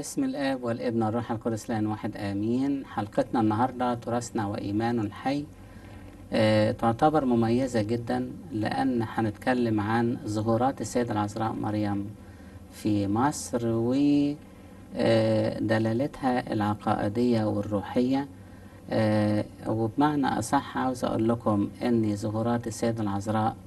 باسم الآب والابن والروح القدس لان واحد آمين حلقتنا النهاردة تراثنا وإيمان حي آه، تعتبر مميزة جدا لأن هنتكلم عن ظهورات السيدة العذراء مريم في مصر ودلالتها العقائدية والروحية آه، وبمعنى أصح عاوز أقول لكم أن ظهورات السيدة العذراء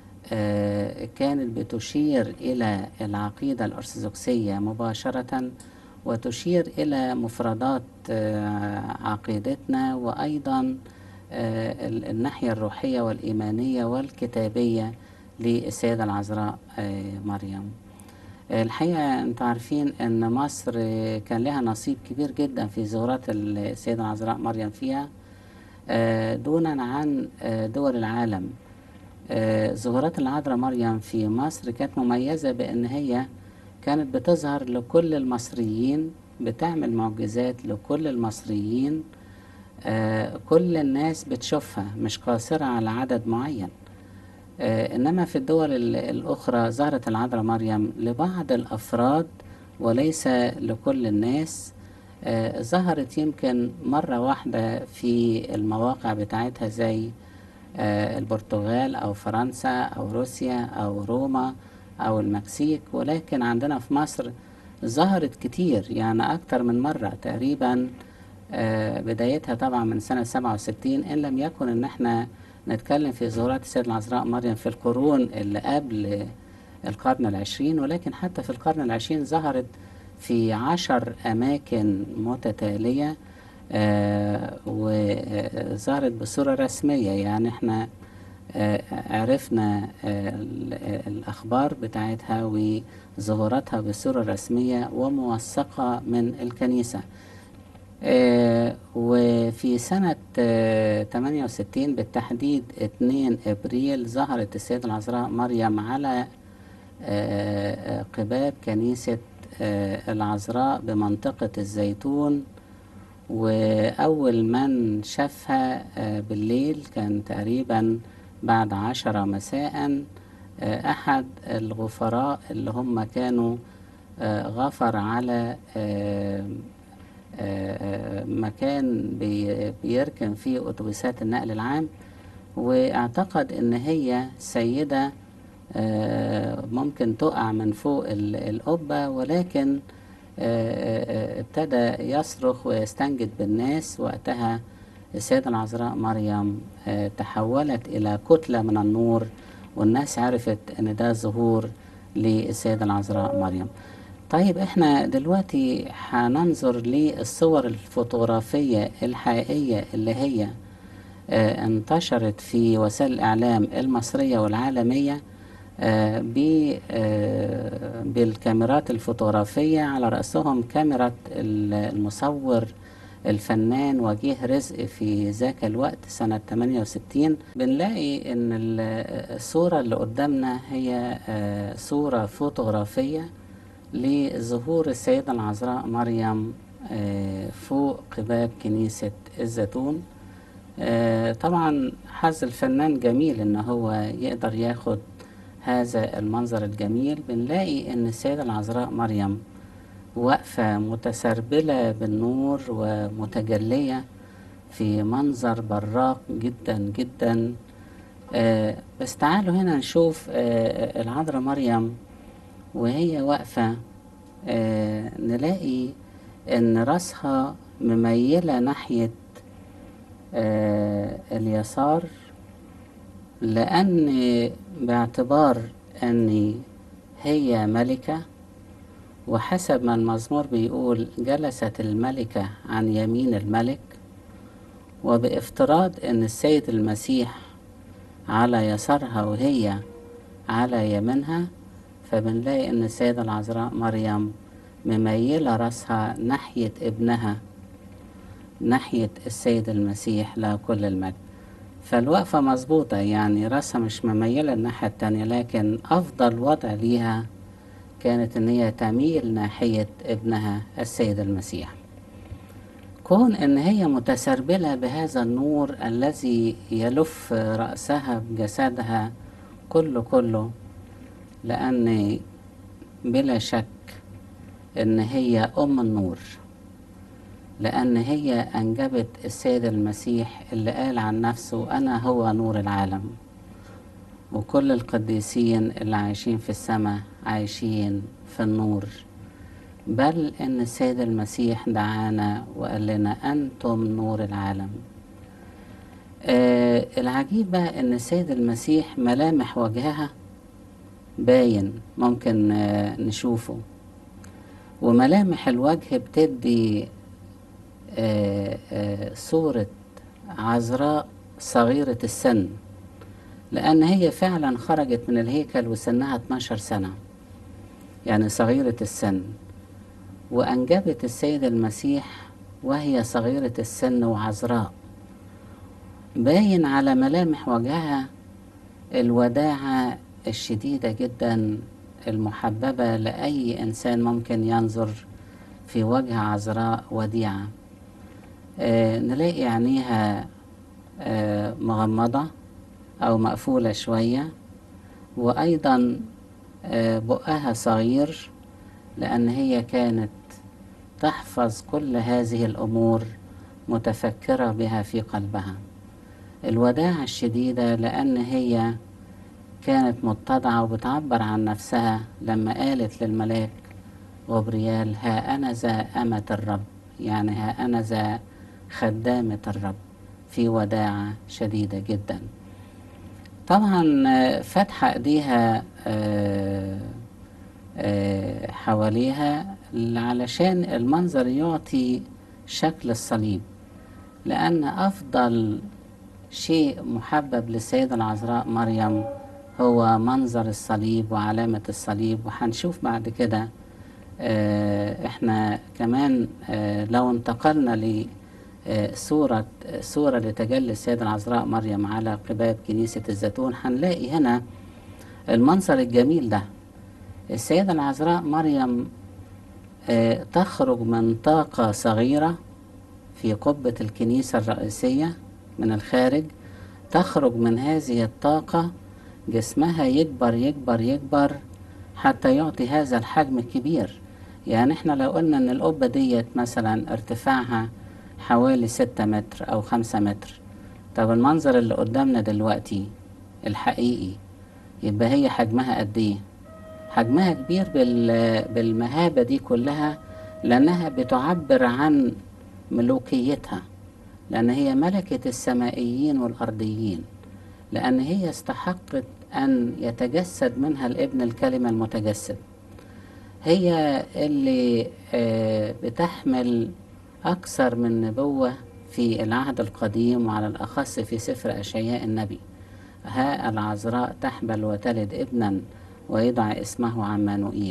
آه، كانت بتشير إلى العقيدة الأرثوذكسية مباشرة وتشير إلى مفردات آه، عقيدتنا وأيضا آه، ال- الناحية الروحية والإيمانية والكتابية للسيدة العذراء آه، مريم الحقيقة أنتم عارفين أن مصر آه، كان لها نصيب كبير جدا في ظهورات السيدة العذراء مريم فيها آه، دونا عن آه، دول العالم آه، ظهورات العذراء مريم في مصر كانت مميزة بأن هي كانت بتظهر لكل المصريين بتعمل معجزات لكل المصريين آه، كل الناس بتشوفها مش قاصرة على عدد معين آه، إنما في الدول ال- الأخرى ظهرت العذراء مريم لبعض الأفراد وليس لكل الناس آه، ظهرت يمكن مرة واحدة في المواقع بتاعتها زي آه، البرتغال أو فرنسا أو روسيا أو روما أو المكسيك ولكن عندنا في مصر ظهرت كتير يعني أكتر من مرة تقريبا آه، بدايتها طبعا من سنة 67 إن لم يكن إن إحنا نتكلم في ظهورات السيدة العذراء مريم في القرون اللي قبل القرن العشرين ولكن حتى في القرن العشرين ظهرت في عشر أماكن متتالية آه، وظهرت بصورة رسمية يعني احنا آه، عرفنا آه، ال- الأخبار بتاعتها وظهوراتها بصورة رسمية وموثقة من الكنيسة آه، وفي سنة آه، 68 بالتحديد 2 أبريل ظهرت السيدة العذراء مريم على آه، آه، قباب كنيسة آه، العذراء بمنطقة الزيتون وأول من شافها آه، بالليل كان تقريبا بعد عشرة مساء آه، أحد الغفراء اللي هم كانوا آه، غفر على آه، آه، مكان بي- بيركن فيه أتوبيسات النقل العام واعتقد إن هي سيدة آه، ممكن تقع من فوق ال- القبة ولكن آه، آه، ابتدى يصرخ ويستنجد بالناس وقتها السيدة العذراء مريم آه، تحولت إلى كتلة من النور والناس عرفت إن ده ظهور للسيدة العذراء مريم طيب احنا دلوقتي هننظر للصور الفوتوغرافية الحقيقية اللي هي آه، انتشرت في وسائل الإعلام المصرية والعالمية آه، ب- آه، بالكاميرات الفوتوغرافية على رأسهم كاميرا ال- المصور الفنان وجيه رزق في ذاك الوقت سنة 68 بنلاقي إن ال- الصورة اللي قدامنا هي آه، صورة فوتوغرافية لظهور السيدة العذراء مريم آه، فوق قباب كنيسة الزيتون آه، طبعا حظ الفنان جميل ان هو يقدر ياخد هذا المنظر الجميل بنلاقي ان السيدة العذراء مريم واقفة متسربلة بالنور ومتجلية في منظر براق جدا جدا آه، بس تعالوا هنا نشوف آه، العذراء مريم وهي واقفة آه، نلاقي ان راسها مميلة ناحية آه، اليسار لأن باعتبار أن هي ملكة وحسب ما المزمور بيقول جلست الملكة عن يمين الملك وبافتراض أن السيد المسيح على يسارها وهي على يمينها فبنلاقي أن السيدة العذراء مريم مميلة راسها ناحية ابنها ناحية السيد المسيح له كل المجد فالوقفة مظبوطة يعني راسها مش مميلة الناحية التانية لكن أفضل وضع ليها كانت إن هي تميل ناحية ابنها السيد المسيح كون إن هي متسربلة بهذا النور الذي يلف رأسها بجسدها كله كله لأن بلا شك إن هي أم النور لأن هي أنجبت السيد المسيح اللي قال عن نفسه أنا هو نور العالم وكل القديسين اللي عايشين في السماء عايشين في النور بل إن السيد المسيح دعانا وقال لنا أنتم نور العالم آه العجيب بقى إن السيد المسيح ملامح وجهها باين ممكن آه نشوفه وملامح الوجه بتدي آه آه صورة عذراء صغيرة السن لأن هي فعلا خرجت من الهيكل وسنها 12 سنة يعني صغيرة السن وأنجبت السيد المسيح وهي صغيرة السن وعذراء باين على ملامح وجهها الوداعة الشديدة جدا المحببة لأي إنسان ممكن ينظر في وجه عذراء وديعة آه نلاقي عينيها آه مغمضة أو مقفولة شوية وأيضا آه بقها صغير لأن هي كانت تحفظ كل هذه الأمور متفكرة بها في قلبها الوداعة الشديدة لأن هي كانت متضعة وبتعبر عن نفسها لما قالت للملاك غبريال ها أنا ذا أمة الرب يعني ها أنا ذا خدامة الرب في وداعة شديدة جدا طبعا فتح ايديها حواليها علشان المنظر يعطي شكل الصليب لأن أفضل شيء محبب للسيدة العذراء مريم هو منظر الصليب وعلامة الصليب وهنشوف بعد كده احنا كمان لو انتقلنا لصورة صورة لتجلي السيدة العذراء مريم على قباب كنيسة الزيتون هنلاقي هنا المنظر الجميل ده السيدة العذراء مريم تخرج من طاقة صغيرة في قبة الكنيسة الرئيسية من الخارج تخرج من هذه الطاقة جسمها يكبر يكبر يكبر حتى يعطي هذا الحجم الكبير يعني احنا لو قلنا ان القبة ديت مثلا ارتفاعها حوالي ستة متر او خمسة متر طب المنظر اللي قدامنا دلوقتي الحقيقي يبقى هي حجمها قد ايه حجمها كبير بالمهابة دي كلها لأنها بتعبر عن ملوكيتها لأن هي ملكة السمائيين والأرضيين لأن هي استحقت أن يتجسد منها الابن الكلمة المتجسد هي اللي بتحمل أكثر من نبوة في العهد القديم وعلى الأخص في سفر أشعياء النبي ها العذراء تحبل وتلد ابنا ويدعى اسمه عمانوئيل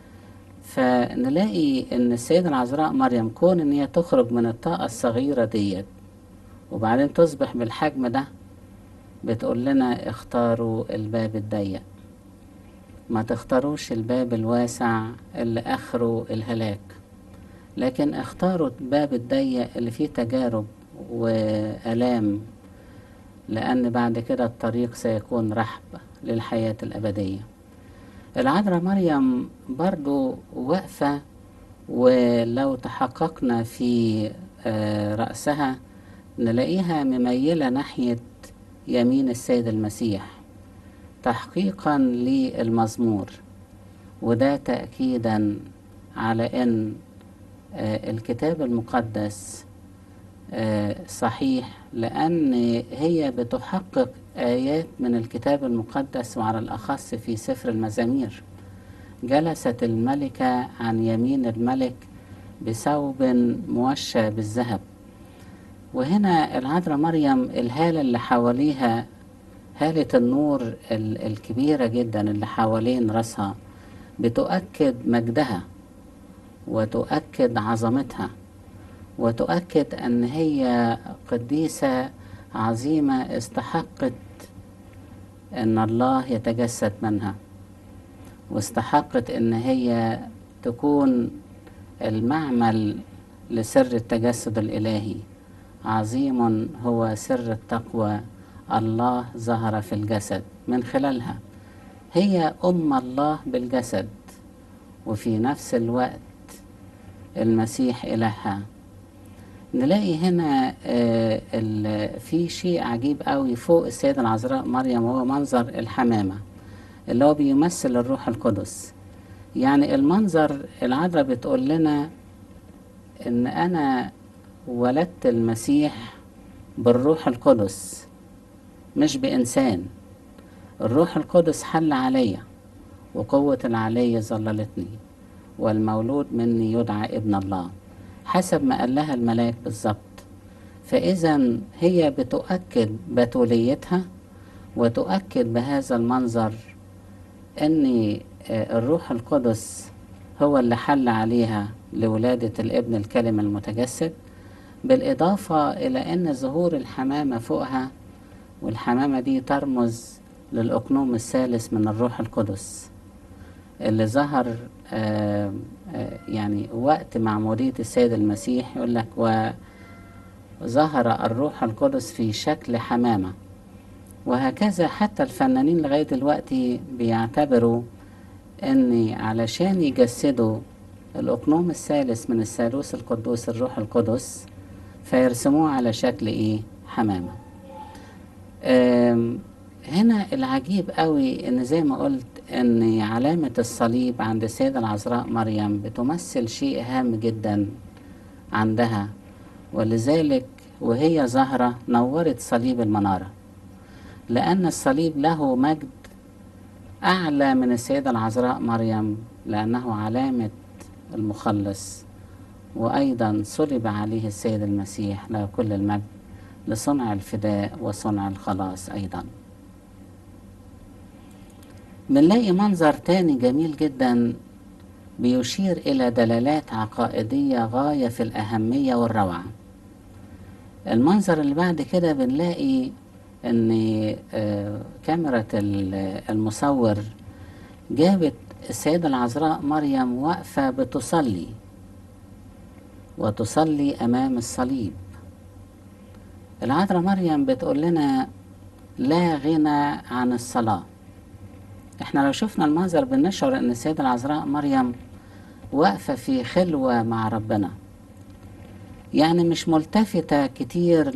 فنلاقي ان السيدة العذراء مريم كون ان هي تخرج من الطاقة الصغيرة ديت وبعدين تصبح بالحجم ده بتقول لنا اختاروا الباب الضيق ما تختاروش الباب الواسع اللي اخره الهلاك لكن اختاروا الباب الضيق اللي فيه تجارب والام لان بعد كده الطريق سيكون رحب للحياة الابديه العذراء مريم برضو واقفة ولو تحققنا في رأسها نلاقيها مميلة ناحية يمين السيد المسيح تحقيقا للمزمور وده تأكيدا على أن الكتاب المقدس صحيح لأن هي بتحقق آيات من الكتاب المقدس وعلى الأخص في سفر المزامير جلست الملكة عن يمين الملك بثوب موشى بالذهب وهنا العذراء مريم الهالة اللي حواليها هالة النور الكبيرة جدا اللي حوالين رأسها بتؤكد مجدها وتؤكد عظمتها وتؤكد أن هي قديسة عظيمة استحقت أن الله يتجسد منها واستحقت أن هي تكون المعمل لسر التجسد الإلهي عظيم هو سر التقوى الله ظهر في الجسد من خلالها هي أم الله بالجسد وفي نفس الوقت المسيح إلهها نلاقي هنا آه، ال- في شيء عجيب قوي فوق السيدة العذراء مريم وهو منظر الحمامة اللي هو بيمثل الروح القدس يعني المنظر العذراء بتقول لنا ان انا ولدت المسيح بالروح القدس مش بإنسان الروح القدس حل عليا وقوة العلي ظللتني والمولود مني يدعى ابن الله حسب ما قال لها الملاك بالظبط فإذا هي بتؤكد بتوليتها وتؤكد بهذا المنظر أن آه، الروح القدس هو اللي حل عليها لولادة الابن الكلمة المتجسد بالإضافة إلى أن ظهور الحمامة فوقها والحمامة دي ترمز للأقنوم الثالث من الروح القدس اللي ظهر آه، آه، يعني وقت معمودية السيد المسيح يقول لك وظهر الروح القدس في شكل حمامة وهكذا حتى الفنانين لغاية دلوقتي بيعتبروا ان علشان يجسدوا الأقنوم الثالث من الثالوث القدوس الروح القدس فيرسموه على شكل ايه حمامة آم، هنا العجيب قوي ان زي ما قلت ان علامة الصليب عند السيدة العذراء مريم بتمثل شيء هام جدا عندها ولذلك وهي ظاهرة نورت صليب المنارة لأن الصليب له مجد أعلى من السيدة العذراء مريم لأنه علامة المخلص وأيضا صلب عليه السيد المسيح له كل المجد لصنع الفداء وصنع الخلاص أيضا بنلاقي منظر تاني جميل جدا بيشير إلى دلالات عقائدية غاية في الأهمية والروعة المنظر اللي بعد كده بنلاقي ان آه، كاميرا ال- المصور جابت السيدة العذراء مريم واقفة بتصلي وتصلي أمام الصليب العذراء مريم بتقول لنا لا غنى عن الصلاة احنا لو شفنا المنظر بنشعر ان السيدة العذراء مريم واقفة في خلوة مع ربنا يعني مش ملتفتة كتير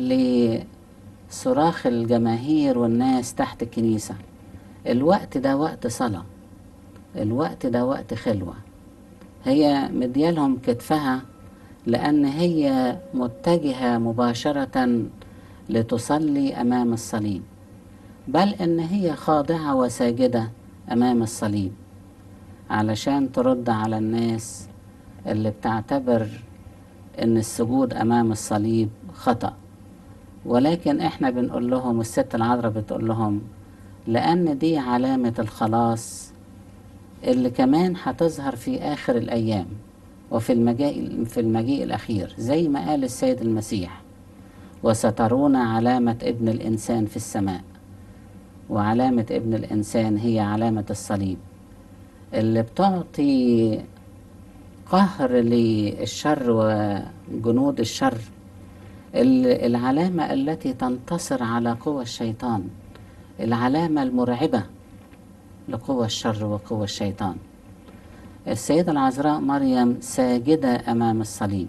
لصراخ الجماهير والناس تحت الكنيسة الوقت ده وقت صلاة الوقت ده وقت خلوة هي مديالهم كتفها لأن هي متجهة مباشرة لتصلي أمام الصليب بل إن هي خاضعة وساجدة أمام الصليب علشان ترد على الناس اللي بتعتبر ان السجود امام الصليب خطأ ولكن احنا بنقول لهم والست العذراء بتقول لهم لان دي علامة الخلاص اللي كمان هتظهر في اخر الايام وفي المجيء في المجيء الاخير زي ما قال السيد المسيح وسترون علامة ابن الانسان في السماء وعلامة ابن الانسان هي علامة الصليب اللي بتعطي قهر للشر وجنود الشر ال- العلامة التي تنتصر على قوى الشيطان العلامة المرعبة لقوى الشر وقوى الشيطان السيدة العذراء مريم ساجدة أمام الصليب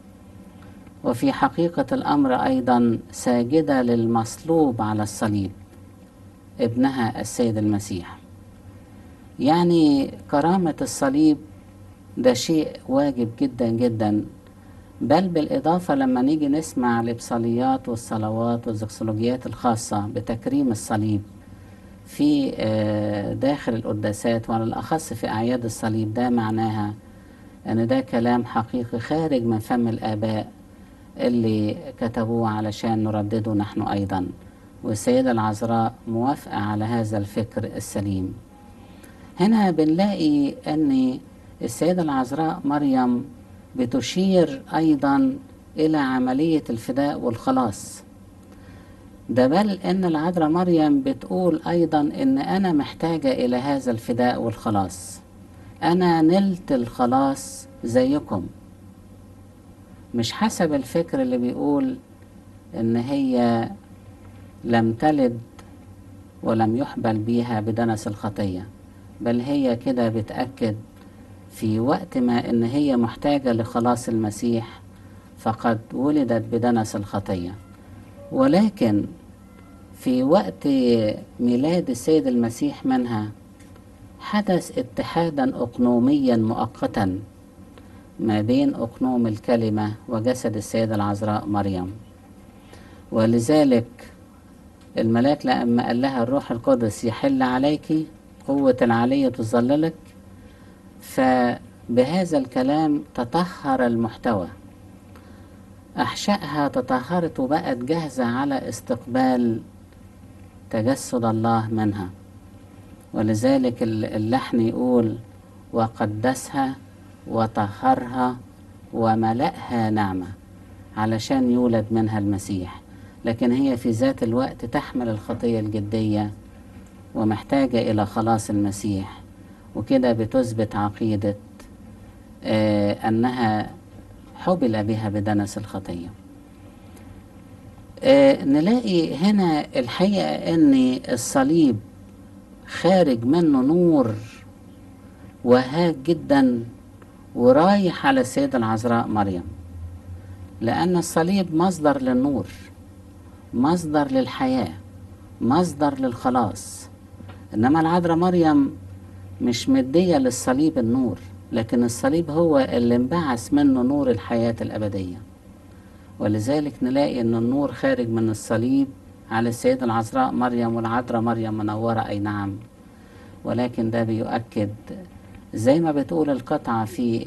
وفي حقيقة الأمر أيضا ساجدة للمصلوب على الصليب ابنها السيد المسيح يعني كرامة الصليب ده شيء واجب جدا جدا بل بالإضافة لما نيجي نسمع الإبصاليات والصلوات والزكسولوجيات الخاصة بتكريم الصليب في آه، داخل القداسات وعلى الأخص في أعياد الصليب ده معناها أن ده كلام حقيقي خارج من فم الآباء اللي كتبوه علشان نردده نحن أيضا والسيدة العذراء موافقة على هذا الفكر السليم هنا بنلاقي أن السيدة العذراء مريم بتشير أيضا إلى عملية الفداء والخلاص ده بل إن العذراء مريم بتقول أيضا إن أنا محتاجة إلى هذا الفداء والخلاص أنا نلت الخلاص زيكم مش حسب الفكر اللي بيقول إن هي لم تلد ولم يحبل بيها بدنس الخطية بل هي كده بتأكد في وقت ما ان هي محتاجة لخلاص المسيح فقد ولدت بدنس الخطية ولكن في وقت ميلاد السيد المسيح منها حدث اتحادا أقنوميا مؤقتا ما بين أقنوم الكلمة وجسد السيدة العذراء مريم ولذلك الملاك لما قال لها الروح القدس يحل عليك قوة العلية تظللك فبهذا الكلام تطهر المحتوى أحشائها تطهرت وبقت جاهزة على استقبال تجسد الله منها ولذلك اللحن يقول وقدسها وطهرها وملأها نعمة علشان يولد منها المسيح لكن هي في ذات الوقت تحمل الخطية الجدية ومحتاجة إلى خلاص المسيح وكده بتثبت عقيدة آه أنها حبل بها بدنس الخطية آه نلاقي هنا الحقيقة أن الصليب خارج منه نور وهاج جدا ورايح على السيدة العذراء مريم لأن الصليب مصدر للنور مصدر للحياة مصدر للخلاص إنما العذراء مريم مش مدية للصليب النور لكن الصليب هو اللي انبعث منه نور الحياة الأبدية ولذلك نلاقي أن النور خارج من الصليب على السيدة العذراء مريم والعذراء مريم منورة أي نعم ولكن ده بيؤكد زي ما بتقول القطعة في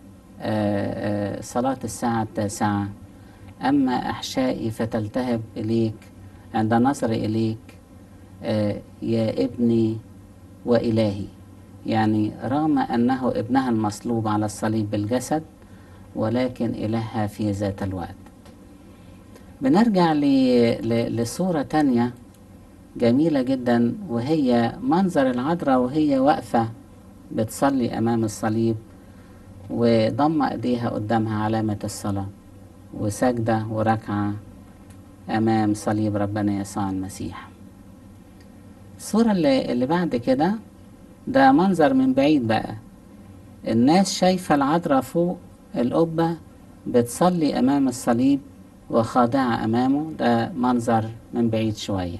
صلاة الساعة التاسعة أما أحشائي فتلتهب إليك عند نظري إليك يا ابني وإلهي يعني رغم أنه ابنها المصلوب على الصليب بالجسد ولكن إلهها في ذات الوقت بنرجع لصورة تانية جميلة جدا وهي منظر العذراء وهي واقفة بتصلي أمام الصليب وضم ايديها قدامها علامة الصلاة وسجدة وركعة أمام صليب ربنا يسوع المسيح الصورة اللي, اللي بعد كده ده منظر من بعيد بقى الناس شايفة العذراء فوق القبة بتصلي أمام الصليب وخاضعة أمامه ده منظر من بعيد شوية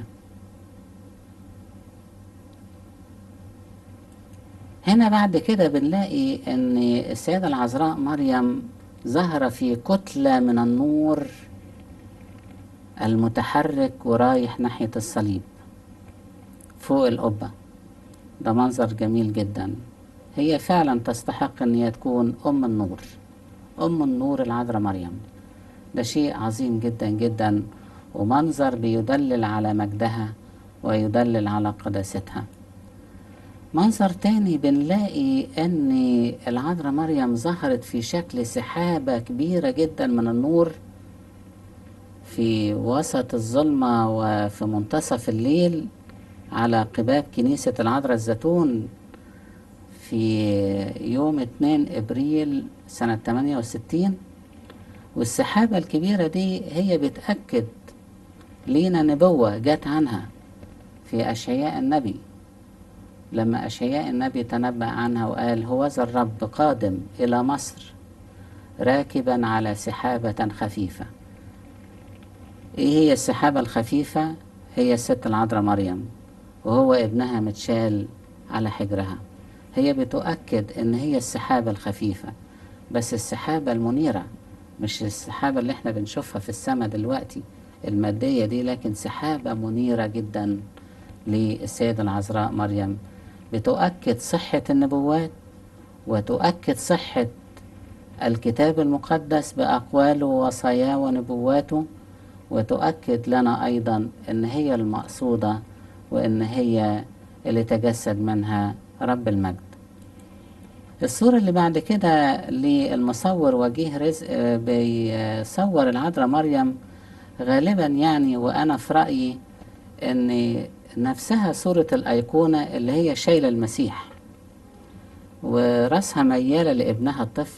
هنا بعد كده بنلاقي ان السيدة العذراء مريم ظهر في كتلة من النور المتحرك ورايح ناحية الصليب فوق القبة ده منظر جميل جدا هي فعلا تستحق ان هي تكون ام النور ام النور العذراء مريم ده شيء عظيم جدا جدا ومنظر بيدلل على مجدها ويدلل على قداستها منظر تاني بنلاقي ان العذراء مريم ظهرت في شكل سحابة كبيرة جدا من النور في وسط الظلمة وفي منتصف الليل على قباب كنيسة العذراء الزيتون في يوم 2 ابريل سنة 68 والسحابة الكبيرة دي هي بتأكد لينا نبوة جت عنها في أشعياء النبي لما أشعياء النبي تنبأ عنها وقال هو ذا الرب قادم إلى مصر راكبا على سحابة خفيفة إيه هي السحابة الخفيفة؟ هي الست العذراء مريم وهو ابنها متشال على حجرها هي بتؤكد إن هي السحابة الخفيفة بس السحابة المنيرة مش السحابة اللي احنا بنشوفها في السماء دلوقتي المادية دي لكن سحابة منيرة جدا للسيدة العذراء مريم بتؤكد صحة النبوات وتؤكد صحة الكتاب المقدس بأقواله ووصاياه ونبواته وتؤكد لنا أيضا أن هي المقصودة وأن هي اللي تجسد منها رب المجد الصورة اللي بعد كده للمصور وجيه رزق بيصور العذراء مريم غالبا يعني وأنا في رأيي أن نفسها صورة الأيقونة اللي هي شايلة المسيح وراسها ميالة لابنها الطفل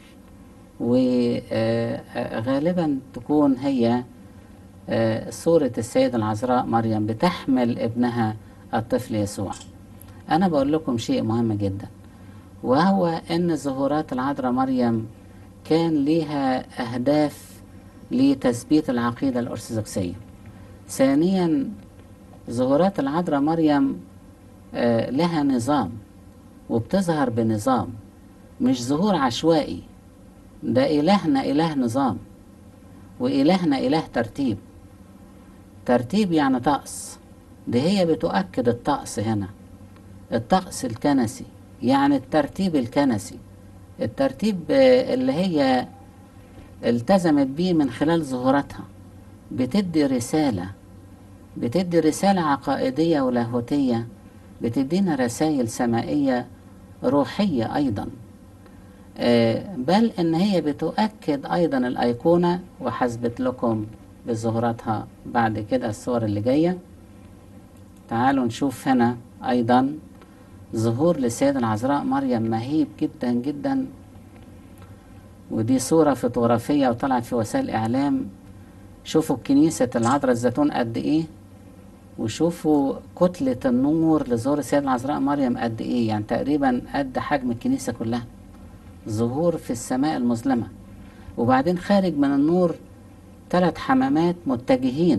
وغالبا تكون هي صورة السيدة العذراء مريم بتحمل ابنها الطفل يسوع أنا بقول لكم شيء مهم جدا وهو أن ظهورات العذراء مريم كان ليها أهداف لتثبيت العقيدة الأرثوذكسية ثانيا ظهورات العذراء مريم آه، لها نظام وبتظهر بنظام مش ظهور عشوائي ده إلهنا إله نظام وإلهنا إله ترتيب ترتيب يعني طقس ده هي بتؤكد الطقس هنا الطقس الكنسي يعني الترتيب الكنسي الترتيب آه، اللي هي التزمت بيه من خلال ظهوراتها بتدي رسالة بتدي رسالة عقائدية ولاهوتية بتدينا رسائل سمائية روحية أيضا آه، بل إن هي بتؤكد أيضا الأيقونة وحسبت لكم بظهوراتها بعد كده الصور اللي جاية تعالوا نشوف هنا أيضا ظهور للسيدة العذراء مريم مهيب جدا جدا ودي صورة فوتوغرافية وطلعت في وسائل إعلام شوفوا كنيسة العذراء الزيتون قد إيه وشوفوا كتلة النور لظهور السيدة العذراء مريم قد إيه يعني تقريبا قد حجم الكنيسة كلها ظهور في السماء المظلمة وبعدين خارج من النور ثلاث حمامات متجهين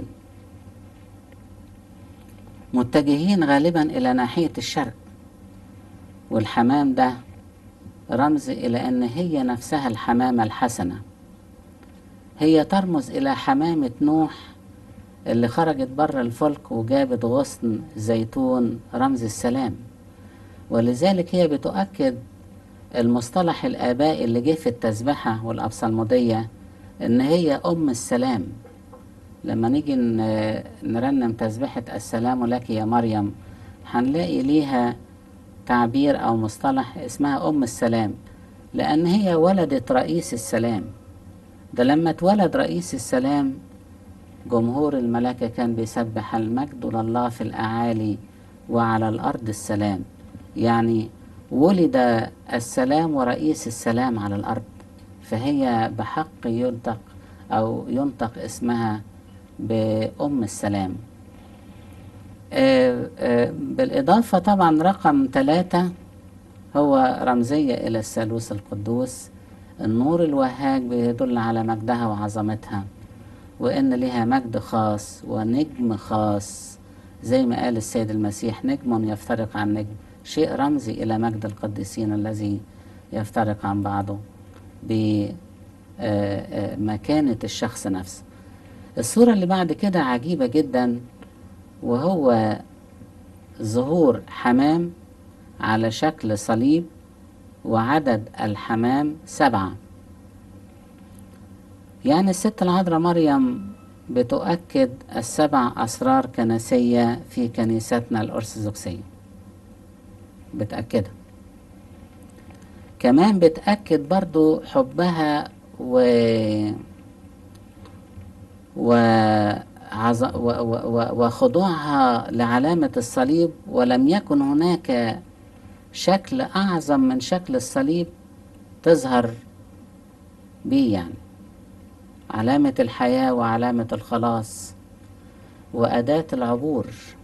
متجهين غالبا إلى ناحية الشرق والحمام ده رمز إلى أن هي نفسها الحمامة الحسنة هي ترمز إلى حمامة نوح اللي خرجت بره الفلك وجابت غصن زيتون رمز السلام ولذلك هي بتؤكد المصطلح الآبائي اللي جه في التسبحة والأبصالمودية إن هي أم السلام لما نيجي ن- نرنم تسبحة السلام لك يا مريم هنلاقي ليها تعبير أو مصطلح اسمها أم السلام لأن هي ولدت رئيس السلام ده لما اتولد رئيس السلام جمهور الملائكة كان بيسبح المجد لله في الأعالي وعلى الأرض السلام يعني ولد السلام ورئيس السلام على الأرض فهي بحق ينطق أو ينطق اسمها بأم السلام آه، آه، بالإضافة طبعا رقم ثلاثة هو رمزية إلى الثالوث القدوس النور الوهاج بيدل على مجدها وعظمتها وإن لها مجد خاص ونجم خاص زي ما قال السيد المسيح نجم يفترق عن نجم شيء رمزي إلى مجد القديسين الذي يفترق عن بعضه بمكانة الشخص نفسه الصورة اللي بعد كده عجيبة جدا وهو ظهور حمام على شكل صليب وعدد الحمام سبعة يعني الست العذراء مريم بتؤكد السبع أسرار كنسية في كنيستنا الأرثوذكسية بتأكدها كمان بتأكد برضو حبها و وعظ... و... و... و... وخضوعها لعلامة الصليب ولم يكن هناك شكل أعظم من شكل الصليب تظهر بيه يعني علامة الحياة وعلامة الخلاص وأداة العبور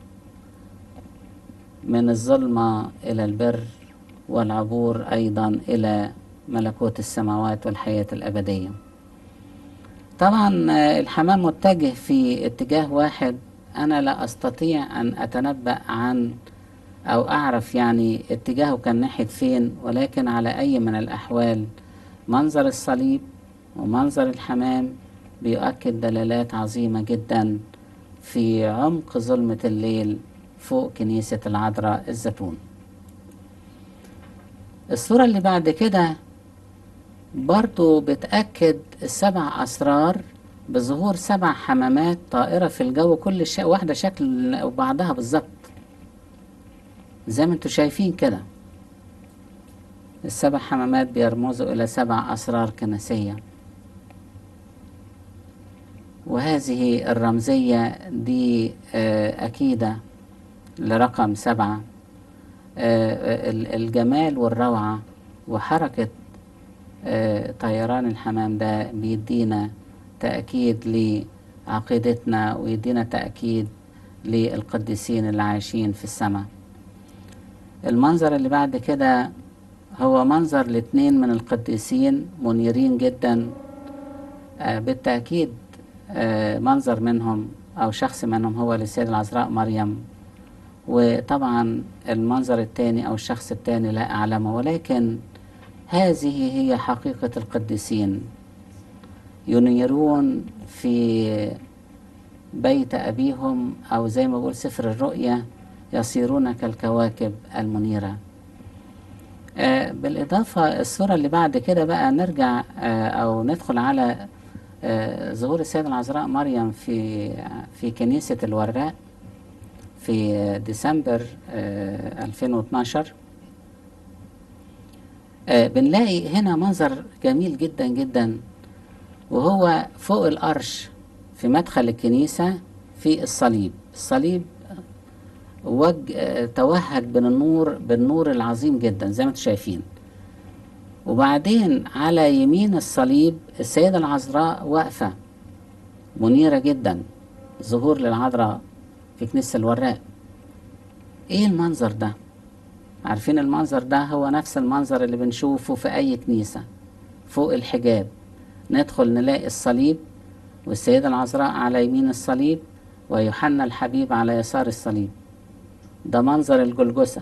من الظلمة إلى البر والعبور أيضا إلى ملكوت السماوات والحياة الأبدية طبعا آه، الحمام متجه في اتجاه واحد أنا لا أستطيع أن أتنبأ عن أو أعرف يعني اتجاهه كان ناحية فين ولكن على أي من الأحوال منظر الصليب ومنظر الحمام بيؤكد دلالات عظيمة جدا في عمق ظلمة الليل فوق كنيسة العذراء الزيتون الصورة اللي بعد كده برضو بتأكد السبع أسرار بظهور سبع حمامات طائرة في الجو كل ش... واحدة شكل بعضها بالظبط زي ما انتوا شايفين كده السبع حمامات بيرمزوا إلى سبع أسرار كنسية وهذه الرمزية دي آه، أكيدة لرقم سبعة آه، ال- الجمال والروعة وحركة آه، طيران الحمام ده بيدينا تأكيد لعقيدتنا ويدينا تأكيد للقديسين اللي عايشين في السماء المنظر اللي بعد كده هو منظر لاتنين من القديسين منيرين جدا آه، بالتأكيد آه، منظر منهم أو شخص منهم هو للسيدة العذراء مريم وطبعا المنظر الثاني أو الشخص الثاني لا أعلمه ولكن هذه هي حقيقة القديسين ينيرون في بيت أبيهم أو زي ما بقول سفر الرؤيا يصيرون كالكواكب المنيرة آه، بالإضافة الصورة اللي بعد كده بقى نرجع آه، أو ندخل على آه، ظهور السيدة العذراء مريم في في كنيسة الوراء في ديسمبر آه، 2012 آه، بنلاقي هنا منظر جميل جدا جدا وهو فوق الأرش في مدخل الكنيسة في الصليب الصليب وج... آه، توهج بين النور بالنور العظيم جدا زي ما انتم شايفين وبعدين على يمين الصليب السيدة العذراء واقفة منيرة جدا ظهور للعذراء في كنيسة الوراق ايه المنظر ده عارفين المنظر ده هو نفس المنظر اللي بنشوفه في اي كنيسة فوق الحجاب ندخل نلاقي الصليب والسيدة العذراء على يمين الصليب ويوحنا الحبيب على يسار الصليب ده منظر الجلجسة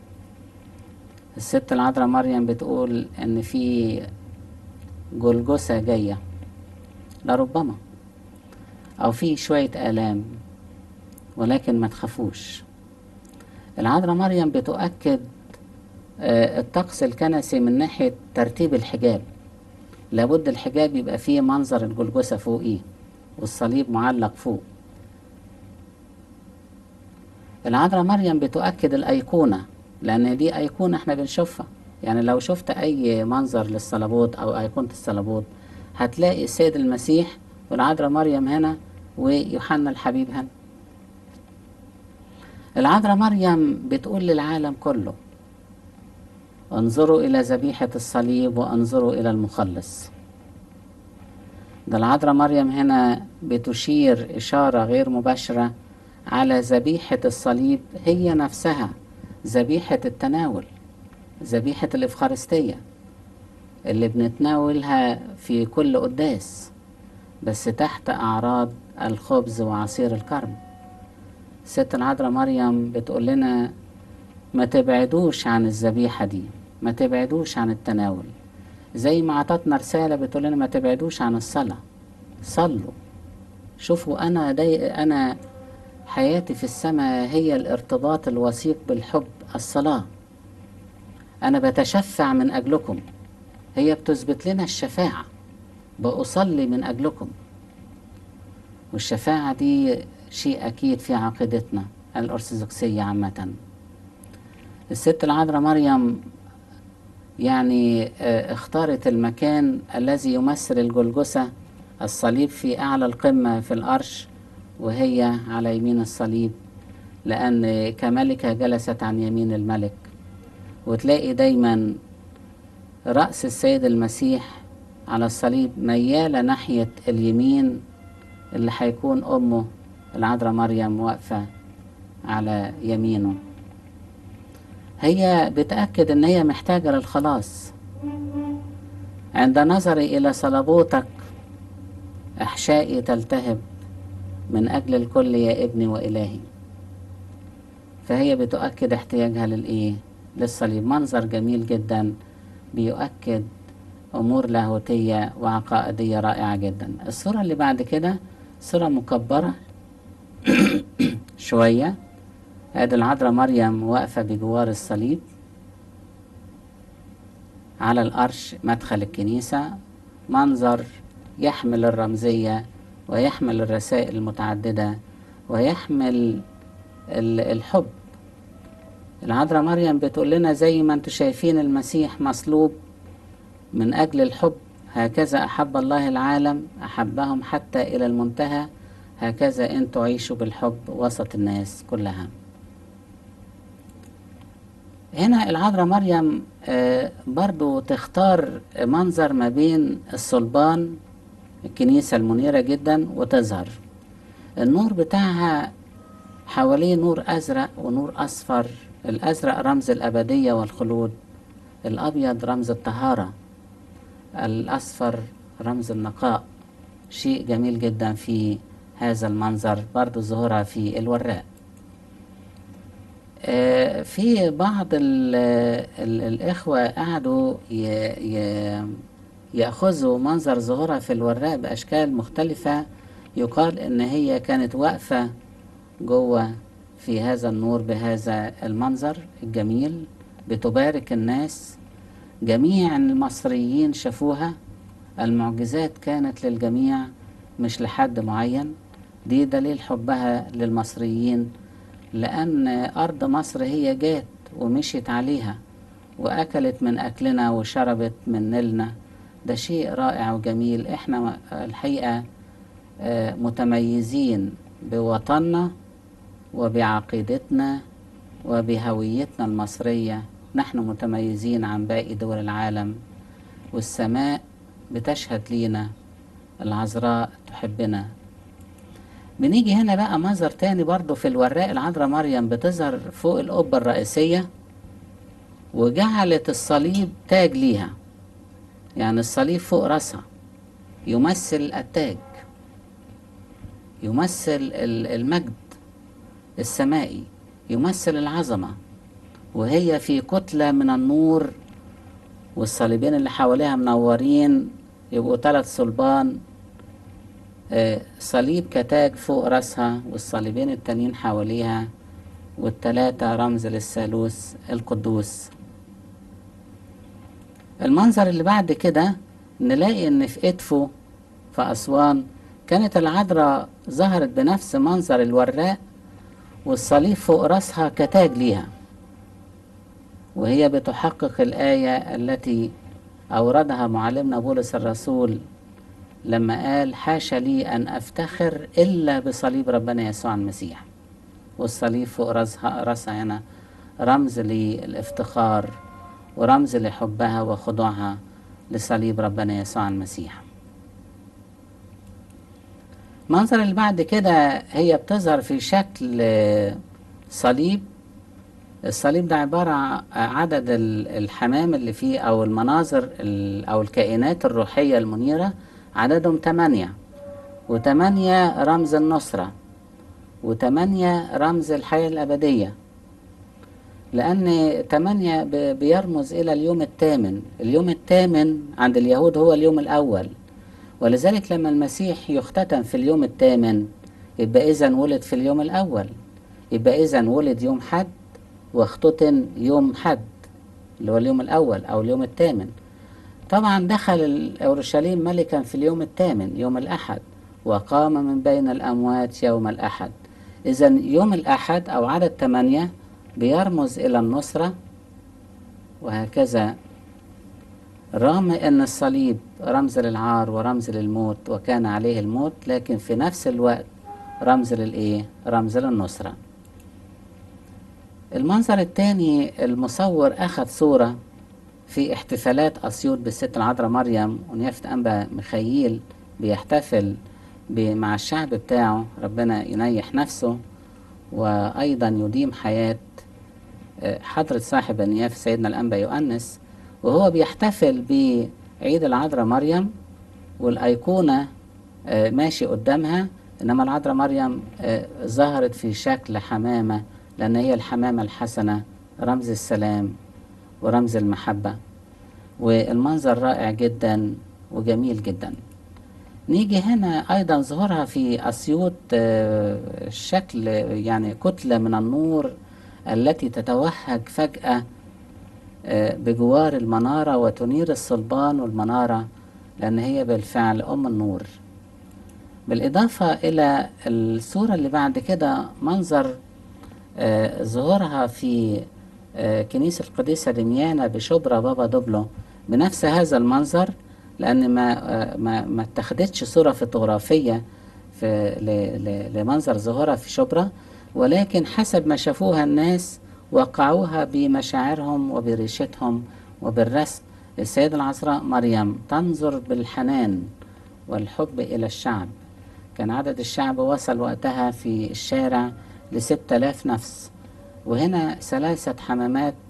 الست العذراء مريم بتقول ان في جلجسة جاية لربما او في شوية آلام ولكن ما تخافوش العذراء مريم بتؤكد آه، الطقس الكنسي من ناحية ترتيب الحجاب لابد الحجاب يبقى فيه منظر الجلجسة فوقيه والصليب معلق فوق العذراء مريم بتؤكد الأيقونة لأن دي أيقونة احنا بنشوفها يعني لو شفت أي منظر للصلبوت أو أيقونة الصلبوت هتلاقي السيد المسيح والعذراء مريم هنا ويوحنا الحبيب هنا العذراء مريم بتقول للعالم كله انظروا إلى ذبيحة الصليب وانظروا إلى المخلص ده العذراء مريم هنا بتشير إشارة غير مباشرة على ذبيحة الصليب هي نفسها ذبيحة التناول ذبيحة الإفخارستية اللي بنتناولها في كل قداس بس تحت أعراض الخبز وعصير الكرم ست العذراء مريم بتقول لنا ما تبعدوش عن الذبيحة دي ما تبعدوش عن التناول زي ما عطتنا رسالة بتقول لنا ما تبعدوش عن الصلاة صلوا شوفوا أنا دي أنا حياتي في السماء هي الارتباط الوثيق بالحب الصلاة أنا بتشفع من أجلكم هي بتثبت لنا الشفاعة بأصلي من أجلكم والشفاعة دي شيء أكيد في عقيدتنا الأرثوذكسية عامة الست العذراء مريم يعني آه، اختارت المكان الذي يمثل الجلجسة الصليب في أعلى القمة في الأرش وهي على يمين الصليب لأن كملكة جلست عن يمين الملك وتلاقي دايما رأس السيد المسيح على الصليب ميالة ناحية اليمين اللي هيكون أمه العذراء مريم واقفة على يمينه هي بتأكد إن هي محتاجة للخلاص عند نظري إلى صلبوتك أحشائي تلتهب من أجل الكل يا ابني وإلهي فهي بتؤكد احتياجها للإيه؟ للصليب منظر جميل جدا بيؤكد أمور لاهوتية وعقائدية رائعة جدا الصورة اللي بعد كده صورة مكبرة شوية ادي العذراء مريم واقفة بجوار الصليب على الأرش مدخل الكنيسة منظر يحمل الرمزية ويحمل الرسائل المتعددة ويحمل ال- الحب العذراء مريم بتقول لنا زي ما انتم شايفين المسيح مصلوب من أجل الحب هكذا أحب الله العالم أحبهم حتى إلى المنتهى هكذا أنتوا عيشوا بالحب وسط الناس كلها هنا العذراء مريم آه، برضو تختار منظر ما بين الصلبان الكنيسة المنيرة جدا وتظهر النور بتاعها حواليه نور أزرق ونور أصفر الأزرق رمز الأبدية والخلود الأبيض رمز الطهارة الأصفر رمز النقاء شيء جميل جدا في هذا المنظر برضو ظهورها في الوراق آه، في بعض ال ال الإخوة قعدوا ي- ي- يأخذوا منظر ظهورها في الوراق بأشكال مختلفة يقال إن هي كانت واقفة جوه في هذا النور بهذا المنظر الجميل بتبارك الناس جميع المصريين شافوها المعجزات كانت للجميع مش لحد معين دي دليل حبها للمصريين لأن أرض مصر هي جات ومشيت عليها وأكلت من أكلنا وشربت من نيلنا ده شيء رائع وجميل احنا الحقيقة آه، متميزين بوطننا وبعقيدتنا وبهويتنا المصرية نحن متميزين عن باقي دول العالم والسماء بتشهد لينا العذراء تحبنا بنيجي هنا بقى منظر تاني برضو في الوراق العذراء مريم بتظهر فوق القبة الرئيسية وجعلت الصليب تاج ليها يعني الصليب فوق راسها يمثل التاج يمثل ال- المجد السمائي يمثل العظمة وهي في كتلة من النور والصليبين اللي حواليها منورين يبقوا ثلاث صلبان آه، صليب كتاج فوق راسها والصليبين التانيين حواليها والتلاتة رمز للثالوث القدوس المنظر اللي بعد كده نلاقي ان في ادفو في اسوان كانت العذراء ظهرت بنفس منظر الوراق والصليب فوق راسها كتاج ليها وهي بتحقق الآية التي أوردها معلمنا بولس الرسول لما قال حاشا لي أن أفتخر إلا بصليب ربنا يسوع المسيح والصليب فوق راسها راسها هنا رمز للافتخار ورمز لحبها وخضوعها لصليب ربنا يسوع المسيح المنظر اللي بعد كده هي بتظهر في شكل آه، صليب الصليب ده عبارة عن عدد ال- الحمام اللي فيه أو المناظر ال- أو الكائنات الروحية المنيرة عددهم تمانية وتمانية رمز النصرة وتمانية رمز الحياة الأبدية لأن تمانية ب- بيرمز إلى اليوم الثامن اليوم الثامن عند اليهود هو اليوم الأول ولذلك لما المسيح يختتم في اليوم الثامن يبقى إذا ولد في اليوم الأول يبقى إذا ولد يوم حد واختتن يوم حد اللي هو اليوم الأول أو اليوم الثامن طبعا دخل ال- أورشليم ملكا في اليوم الثامن يوم الأحد وقام من بين الأموات يوم الأحد إذا يوم الأحد أو عدد ثمانية بيرمز إلى النصرة وهكذا رغم أن الصليب رمز للعار ورمز للموت وكان عليه الموت لكن في نفس الوقت رمز للإيه؟ رمز للنصرة المنظر الثاني المصور أخذ صورة في احتفالات أسيوط بالست العذراء مريم ونيافة أنبا مخيل بيحتفل ب- مع الشعب بتاعه ربنا ينيح نفسه وأيضا يديم حياة آه، حضرة صاحب النيافة سيدنا الأنبا يؤنس وهو بيحتفل بعيد العذراء مريم والأيقونة آه، ماشي قدامها إنما العذراء مريم آه، ظهرت في شكل حمامة لأن هي الحمامة الحسنة رمز السلام ورمز المحبة والمنظر رائع جدا وجميل جدا نيجي هنا أيضا ظهورها في أسيوط آه، شكل يعني كتلة من النور التي تتوهج فجأة آه، بجوار المنارة وتنير الصلبان والمنارة لأن هي بالفعل أم النور بالإضافة إلى الصورة اللي بعد كده منظر آه، ظهورها في آه، كنيسة القديسة دميانة بشبرا بابا دوبلو بنفس هذا المنظر لأن ما آه، ما ما اتخذتش صورة فوتوغرافية في ل- ل- لمنظر ظهورها في شبرا ولكن حسب ما شافوها الناس وقعوها بمشاعرهم وبريشتهم وبالرسم السيدة العذراء مريم تنظر بالحنان والحب إلى الشعب كان عدد الشعب وصل وقتها في الشارع لستة آلاف نفس وهنا ثلاثة حمامات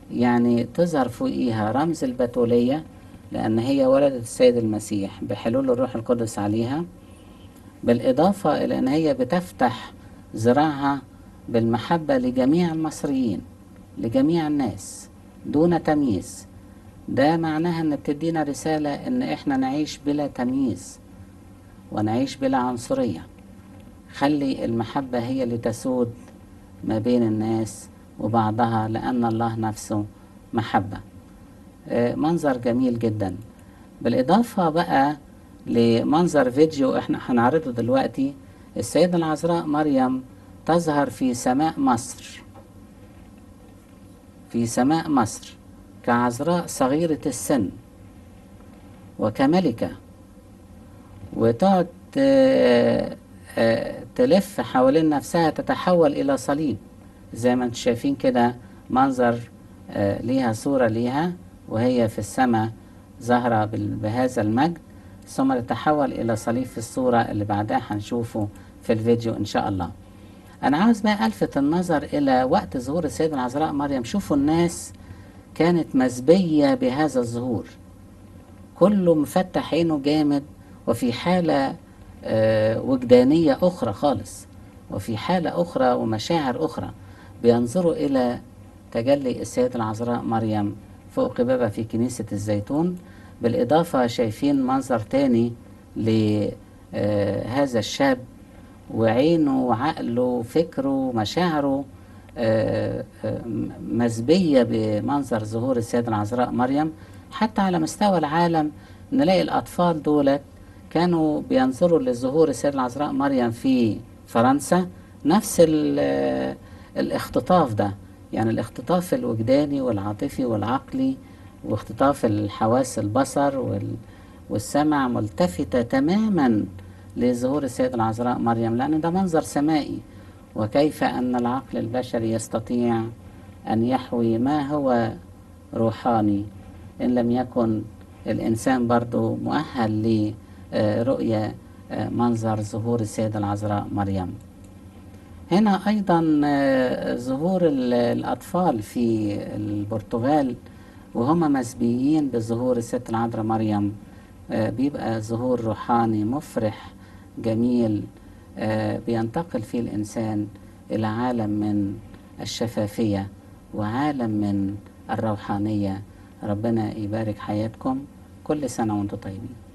يعني تظهر فوقيها رمز البتولية لأن هي ولدت السيد المسيح بحلول الروح القدس عليها بالإضافة إلى أن هي بتفتح ذراعها بالمحبة لجميع المصريين لجميع الناس دون تمييز ده معناها ان بتدينا رسالة ان احنا نعيش بلا تمييز ونعيش بلا عنصرية خلي المحبة هي اللي تسود ما بين الناس وبعضها لأن الله نفسه محبة آه، منظر جميل جدا بالإضافة بقى لمنظر فيديو احنا هنعرضه دلوقتي السيدة العذراء مريم تظهر في سماء مصر في سماء مصر كعذراء صغيرة السن وكملكة وتقعد آه، آه، تلف حوالين نفسها تتحول إلى صليب زي ما انتم شايفين كده منظر آه، ليها صورة ليها وهي في السماء ظاهرة بال- بهذا المجد ثم تتحول إلى صليب في الصورة اللي بعدها هنشوفه في الفيديو إن شاء الله أنا عاوز بقى ألفت النظر إلى وقت ظهور السيدة العذراء مريم شوفوا الناس كانت مزبية بهذا الظهور كله مفتح عينه جامد وفي حالة آه، وجدانية أخرى خالص وفي حالة أخرى ومشاعر أخرى بينظروا إلى تجلي السيدة العذراء مريم فوق قبابة في كنيسة الزيتون بالإضافة شايفين منظر تاني لهذا الشاب وعينه وعقله وفكره ومشاعره آه، آه، مزبية بمنظر ظهور السيدة العذراء مريم حتى على مستوى العالم نلاقي الأطفال دولت كانوا بينظروا لظهور السيدة العذراء مريم في فرنسا نفس ال- آه، الاختطاف ده يعني الاختطاف الوجداني والعاطفي والعقلي واختطاف الحواس البصر وال والسمع ملتفتة تماما لظهور السيدة العذراء مريم لأن ده منظر سمائي وكيف أن العقل البشري يستطيع أن يحوي ما هو روحاني إن لم يكن الإنسان برضو مؤهل لرؤية منظر ظهور السيدة العذراء مريم هنا أيضا آه، ظهور ال- الأطفال في البرتغال وهم مسبيين بظهور الست العذراء مريم آه، بيبقى ظهور روحاني مفرح جميل آه، بينتقل فيه الإنسان إلى عالم من الشفافية وعالم من الروحانية ربنا يبارك حياتكم كل سنة وانتم طيبين